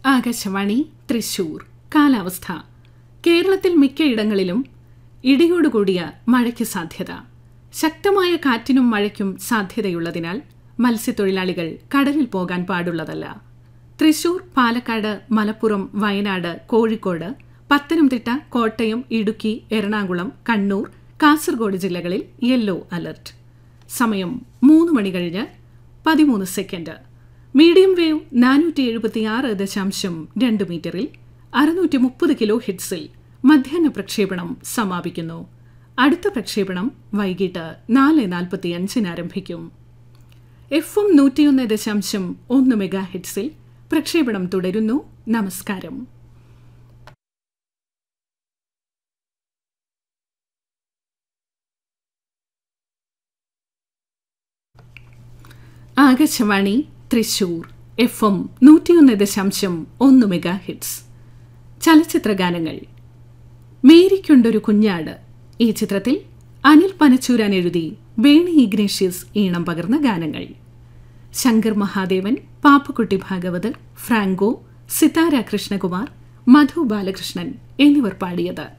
ആകാശവാണി തൃശൂർ കാലാവസ്ഥ കേരളത്തിൽ മിക്കയിടങ്ങളിലും ഇടിയോടുകൂടിയ മഴയ്ക്ക് സാധ്യത ശക്തമായ കാറ്റിനും മഴയ്ക്കും സാധ്യതയുള്ളതിനാൽ മത്സ്യത്തൊഴിലാളികൾ കടലിൽ പോകാൻ പാടുള്ളതല്ല തൃശൂർ പാലക്കാട് മലപ്പുറം വയനാട് കോഴിക്കോട് പത്തനംതിട്ട കോട്ടയം ഇടുക്കി എറണാകുളം കണ്ണൂർ കാസർഗോഡ് ജില്ലകളിൽ യെല്ലോ അലർട്ട് സമയം മൂന്ന് മണി കഴിഞ്ഞ് പതിമൂന്ന് സെക്കൻഡ് മീഡിയം വേവ് നാനൂറ്റി എഴുപത്തിയാറ് ദശാംശം രണ്ട് മീറ്ററിൽ അറുന്നൂറ്റി മുപ്പത് കിലോ ഹിറ്റ്സിൽ മധ്യാഹ്ന പ്രക്ഷേപണം സമാപിക്കുന്നു അടുത്ത പ്രക്ഷേപണം വൈകിട്ട് നാല് നാൽപ്പത്തി അഞ്ചിന് ആരംഭിക്കും എഫ് എം നൂറ്റിയൊന്ന് ദശാംശം ഒന്ന് മെഗാ ഹിറ്റ്സിൽ പ്രക്ഷേപണം തുടരുന്നു നമസ്കാരം ആകാശവാണി തൃശൂർ എഫ് എം നൂറ്റിയൊന്ന് ദശാംശം ഒന്ന് മെഗാ ഹിറ്റ്സ് ചലച്ചിത്ര ഗാനങ്ങൾ മേരിക്കൊണ്ടൊരു കുഞ്ഞാട് ഈ ചിത്രത്തിൽ അനിൽ പനച്ചൂരാൻ എഴുതി വേണി ഇഗ്നേഷ്യസ് ഈണം പകർന്ന ഗാനങ്ങൾ ശങ്കർ മഹാദേവൻ പാപ്പക്കുട്ടി ഭാഗവതർ ഫ്രാങ്കോ സിതാര കൃഷ്ണകുമാർ മധു ബാലകൃഷ്ണൻ എന്നിവർ പാടിയത്